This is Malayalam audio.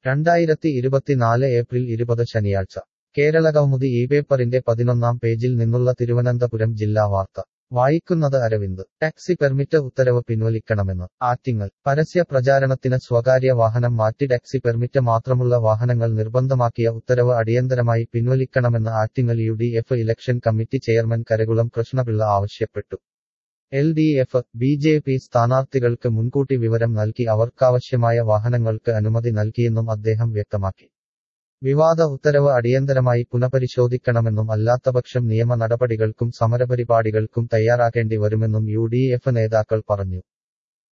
രണ്ടായിരത്തി ഇരുപത്തിനാല് ഏപ്രിൽ ഇരുപത് ശനിയാഴ്ച കേരളകൗമുദി ഈ പേപ്പറിന്റെ പതിനൊന്നാം പേജിൽ നിന്നുള്ള തിരുവനന്തപുരം ജില്ലാ വാർത്ത വായിക്കുന്നത് അരവിന്ദ് ടാക്സി പെർമിറ്റ് ഉത്തരവ് പിൻവലിക്കണമെന്ന് ആറ്റിങ്ങൽ പരസ്യ പ്രചാരണത്തിന് സ്വകാര്യ വാഹനം മാറ്റി ടാക്സി പെർമിറ്റ് മാത്രമുള്ള വാഹനങ്ങൾ നിർബന്ധമാക്കിയ ഉത്തരവ് അടിയന്തരമായി പിൻവലിക്കണമെന്ന് Attingal U D F election committee chairman Karakulam Krishnapillai ആവശ്യപ്പെട്ടു L D F B J P സ്ഥാനാർത്ഥികൾക്ക് മുൻകൂട്ടി വിവരം നൽകി അവർക്കാവശ്യമായ വാഹനങ്ങൾക്ക് അനുമതി നൽകിയെന്നും അദ്ദേഹം വ്യക്തമാക്കി വിവാദ ഉത്തരവ് അടിയന്തരമായി പുനഃപരിശോധിക്കണമെന്നും അല്ലാത്തപക്ഷം നിയമ നടപടികൾക്കും സമരപരിപാടികൾക്കും തയ്യാറാകേണ്ടി വരുമെന്നും യു ഡി എഫ് നേതാക്കൾ പറഞ്ഞു